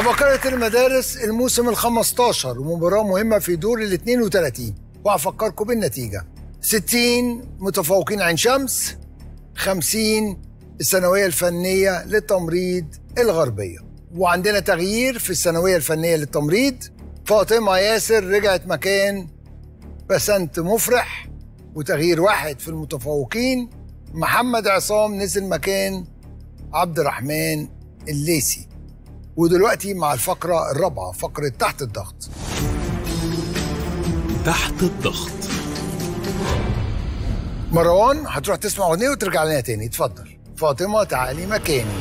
عبقرة المدارس الموسم ال 15 ومباراة مهمة في دور ال 32 وهفكركم بالنتيجة 60 متفوقين عين شمس 50 الثانوية الفنية للتمريض الغربية وعندنا تغيير في الثانوية الفنية للتمريض فاطمة ياسر رجعت مكان بسنت مفرح وتغيير واحد في المتفوقين محمد عصام نزل مكان عبد الرحمن الليسي ودلوقتي مع الفقرة الرابعة فقرة تحت الضغط تحت الضغط مروان هتروح تسمع أغنية وترجع لنا تاني اتفضل فاطمة تعالي مكاني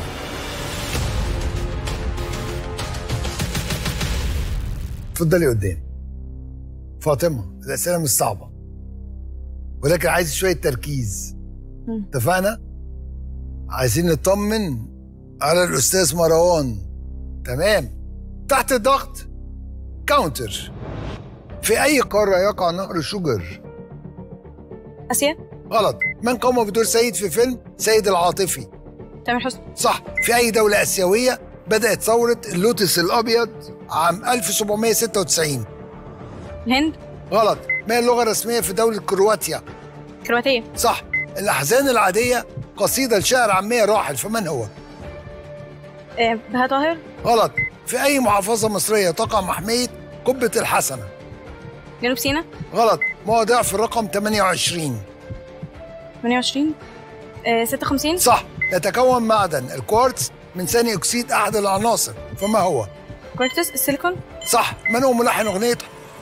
اتفضلي قدامي فاطمة الأسئلة مش صعبة ولكن عايز شوية تركيز اتفقنا؟ عايزين نطمن على الأستاذ مروان تمام تحت الضغط كاونتر في أي قارة يقع نهر شجر؟ اسيا غلط من قام بدور سيد في فيلم سيد العاطفي؟ تامر حسني صح في أي دولة آسيوية بدأت ثورة اللوتس الأبيض عام 1796 الهند غلط ما هي اللغة الرسمية في دولة كرواتيا؟ كرواتيه صح الأحزان العادية قصيدة لشاعر عامية راحل فمن هو؟ آه، بهاء طاهر غلط في أي محافظة مصرية تقع محمية قبة الحسنة؟ جنوب سيناء غلط ما هو ضعف الرقم 28 28 آه، 56 صح يتكون معدن الكوارتز من ثاني أكسيد أحد العناصر فما هو؟ كورتس السيليكون صح من هو ملحن أغنية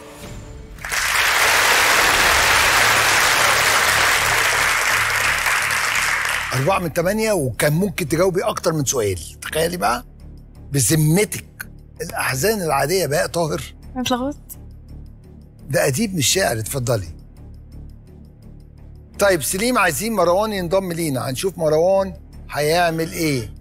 أربعة من ثمانية وكان ممكن تجاوبي أكتر من سؤال تخيلي بقى بذمتك الأحزان العادية بقى طاهر انا اتلخبطت ده أديب مش شاعر اتفضلي طيب سليم عايزين مروان ينضم لينا هنشوف مروان هيعمل ايه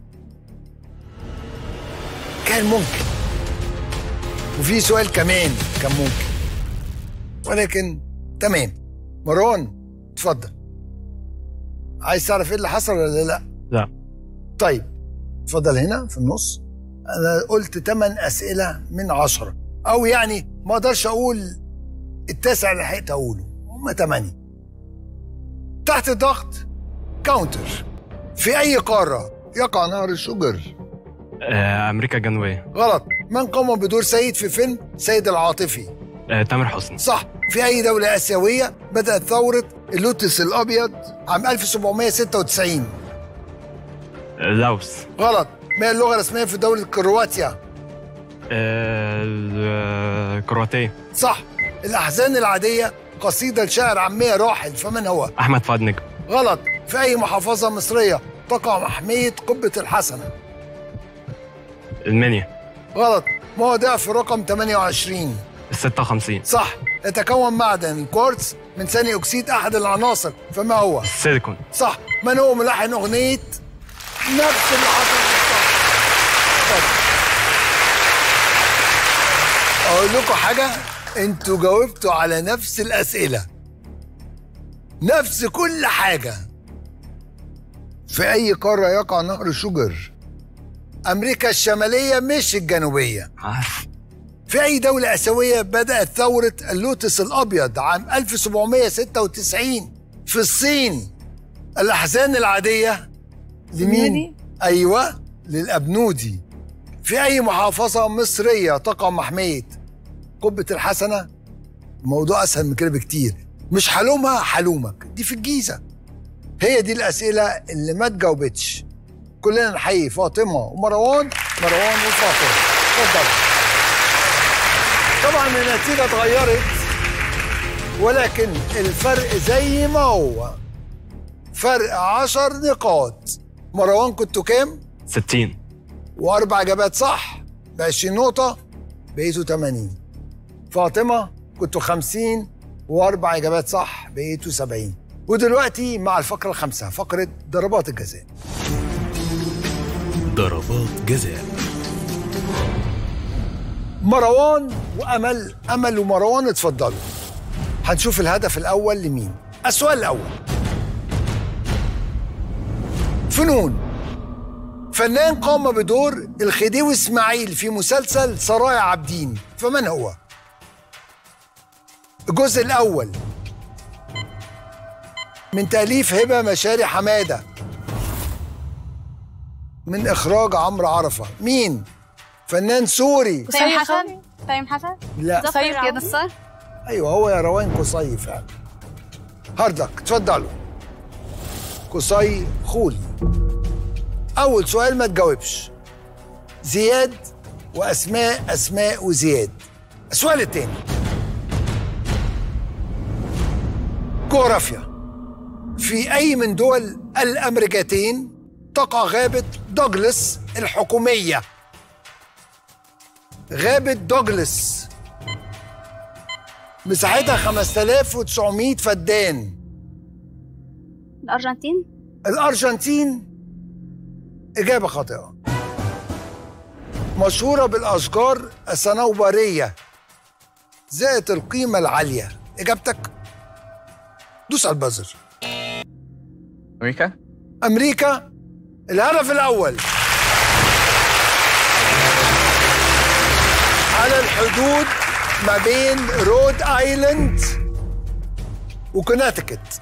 كان ممكن وفي سؤال كمان كان ممكن ولكن تمام مروان اتفضل عايز تعرف ايه اللي حصل ولا لا لا طيب اتفضل هنا في النص انا قلت 8 اسئله من عشرة او يعني ما اقدرش اقول التاسع اللي لحقت اقوله هم 8 تحت الضغط كاونتر في اي قاره يقع نهر الشجر آه، امريكا الجنوبيه غلط من قام بدور سيد في فيلم سيد العاطفي آه، تامر حسني صح في اي دوله اسيويه بدات ثوره اللوتس الابيض عام 1796 آه، لاوس غلط ما هي اللغه الرسميه في دوله كرواتيا آه، ال- الكرواتيه صح الاحزان العاديه قصيده لشاعر عاميه راحل فمن هو احمد فؤاد نجم غلط في اي محافظه مصريه تقع محميه قبه الحسنه المنيا غلط ما هو ضعف رقم 28 56 صح يتكون معدن الكوارتز من ثاني اكسيد احد العناصر فما هو السيليكون صح من هو ملحن اغنيه نفس اللي حصل بالظبط اتفضل. اقول لكم حاجه انتوا جاوبتوا على نفس الاسئله نفس كل حاجه في اي قاره يقع نهر شجر امريكا الشماليه مش الجنوبيه عارف في أي دولة آسيوية بدأت ثورة اللوتس الأبيض عام 1796 في الصين الأحزان العادية لمين؟ أبنودي؟ أيوة للأبنودي في أي محافظة مصرية تقع محمية قبة الحسنة الموضوع أسهل من كده بكتير مش حلومها حلومك دي في الجيزة هي دي الأسئلة اللي ما اتجاوبتش كلنا نحيي فاطمة ومروان مروان وفاطمة اتفضل طبعا النتيجة اتغيرت ولكن الفرق زي ما هو فرق عشر نقاط مروان كنتوا كام؟ 60 وأربع إجابات صح ب 20 نقطة بقيتوا 80 فاطمة كنتوا 50 وأربع إجابات صح بقيتوا 70 ودلوقتي مع الفقرة الخامسة فقرة ضربات الجزاء ضربات جزاء مروان وامل امل ومروان اتفضلوا هنشوف الهدف الاول لمين السؤال الاول فنون فنان قام بدور الخديوي اسماعيل في مسلسل سرايا عابدين فمن هو؟ الجزء الأول من تأليف هبة مشاري حمادة من إخراج عمرو عرفة مين؟ فنان سوري تايم حسن تايم حسن لا ظفر كده عوضي. الصح ايوه هو يا روان قصي فعلا هاردك اتفضلوا قصي خولي اول سؤال ما تجاوبش زياد واسماء اسماء وزياد السؤال الثاني جغرافيا في اي من دول الامريكتين تقع غابه دوغلاس الحكوميه غابه دوغلاس مساحتها 5900 فدان الارجنتين الأرجنتين إجابة خاطئة مشهورة بالأشجار الصنوبرية ذات القيمة العالية إجابتك دوس على البزر امريكا أمريكا الهدف الأول على الحدود ما بين رود ايلاند وكوناتيكت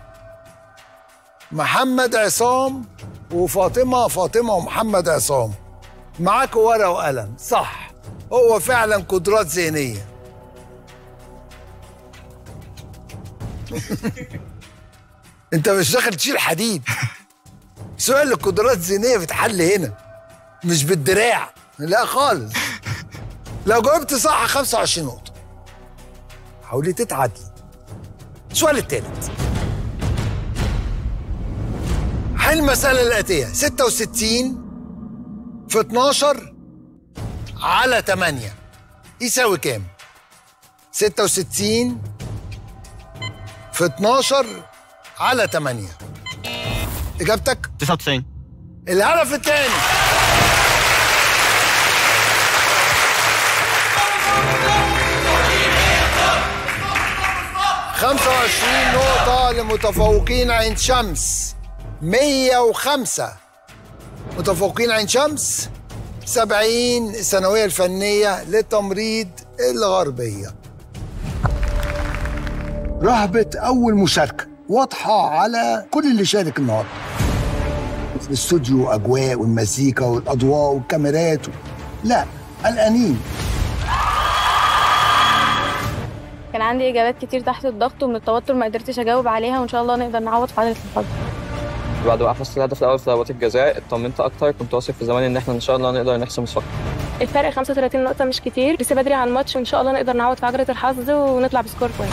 محمد عصام وفاطمة فاطمة ومحمد عصام معاك ورقة وقلم صح هو فعلا قدرات ذهنية انت مش داخل تشيل حديد سؤال القدرات الذهنية بتحل هنا مش بالدراع لا خالص لو جاوبت صح 25 نقطة حاولي تتعادلي السؤال الثالث حل المسألة الآتية 66 في 12 على 8 يساوي كام؟ 66 في 12 على 8 إجابتك 99 الهدف الثاني خمسة وعشرين نقطة لمتفوقين عين شمس مية وخمسة متفوقين عين شمس سبعين الثانوية الفنية للتمريض الغربية رهبة أول مشاركة واضحة على كل اللي شارك النهارده الاستوديو اجواء والمزيكا والاضواء والكاميرات و... لا قلقانين كان عندي اجابات كتير تحت الضغط ومن التوتر ما قدرتش اجاوب عليها وان شاء الله نقدر نعوض في عدد الحظ بعد ما حفظت الهدف الاول في ضربات الجزاء اطمنت اكتر كنت واثق في زماني ان احنا ان شاء الله نقدر نحسم الصف الفرق 35 نقطة مش كتير لسه بدري على الماتش وان شاء الله نقدر نعوض في عجلة الحظ ونطلع بسكور كويس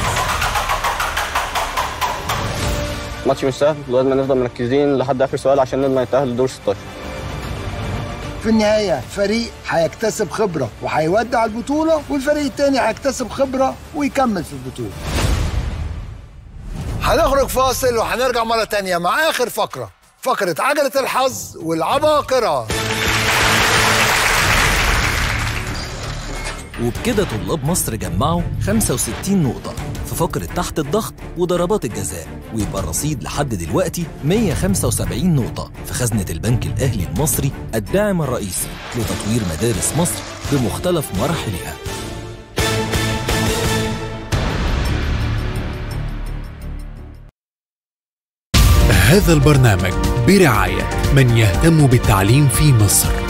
الماتش مش سهل لازم نفضل مركزين لحد اخر سؤال عشان نضمن نتاهل لدور 16 في النهاية فريق هيكتسب خبرة وهيودع البطولة والفريق التاني هيكتسب خبرة ويكمل في البطولة هنخرج فاصل وهنرجع مرة تانية مع آخر فقرة فقرة عجلة الحظ والعباقرة وبكده طلاب مصر جمعوا 65 نقطة في فقرة تحت الضغط وضربات الجزاء ويبقى الرصيد لحد دلوقتي 175 نقطة في خزنة البنك الأهلي المصري الداعم الرئيسي لتطوير مدارس مصر بمختلف مراحلها هذا البرنامج برعاية من يهتم بالتعليم في مصر